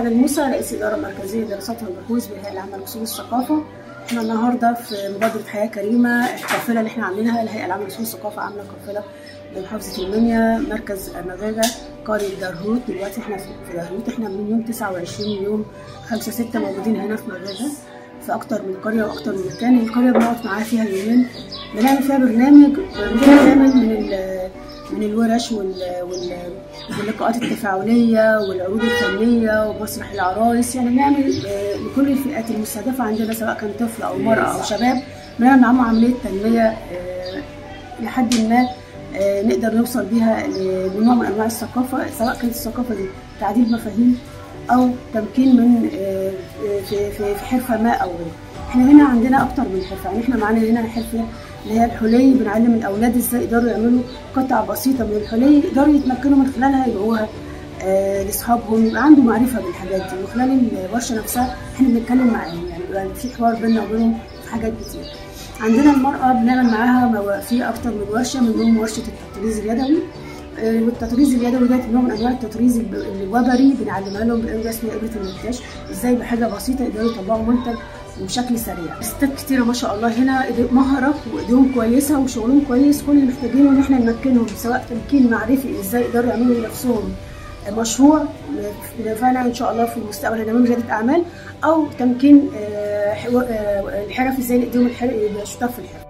علي موسى رئيس الإدارة المركزية للدراسات والبحوث بالهيئة العامة لأصول الثقافة احنا النهارده في مبادرة حياة كريمة القافلة اللي احنا عاملينها الهيئة العامة لأصول الثقافة عاملة قافلة لمحافظة المنيا مركز المغاغة قرية دارهوت دلوقتي احنا في دارهوت احنا من يوم 29 يوم 5 6 موجودين هنا في مغاغة في أكتر من قرية وأكتر من مكان القرية بنقعد معاها فيها يومين بنعمل فيها برنامج متكامل من ال من الورش وال... وال... واللقاءات التفاعليه والعروض الفنيه ومسرح العرايس يعني بنعمل لكل الفئات المستهدفه عندنا سواء كان طفل او مراه او شباب بنعمل معاهم عمليه تنميه لحد ما نقدر نوصل بيها لنوع من انواع الثقافه سواء كانت الثقافه دي تعديل مفاهيم او تمكين من في في حرفه ما او غيره احنا هنا عندنا اكتر من حرفه يعني احنا معانا هنا حرفه اللي هي الحلي بنعلم الاولاد ازاي يقدروا يعملوا قطع بسيطه من الحلي يقدروا يتمكنوا من خلالها يبيعوها آه لاصحابهم يبقى عنده معرفه بالحاجات دي وخلال الورشه نفسها احنا بنتكلم معاهم يعني بيبقى في حوار بيننا وبينهم في حاجات كتير عندنا المرأة بنعمل معاها في أكتر من ورشة منهم ورشة التطريز اليدوي آه والتطريز اليدوي ده نوع من أنواع التطريز الوبري بنعلمها لهم بإبرة اسمها إبرة المونتاج إزاي بحاجة بسيطة يقدروا يطلعوا منتج وبشكل سريع ستات كتيرة ما شاء الله هنا مهرة وايديهم كويسة وشغلهم كويس كل اللي محتاجينه ان احنا نمكنهم سواء تمكين معرفي ازاي يقدروا يعملوا لنفسهم مشروع فعلا ان شاء الله في المستقبل هنعمل رياده اعمال او تمكين الحرف ازاي ايديهم الحرف يبقى شطار في الحرف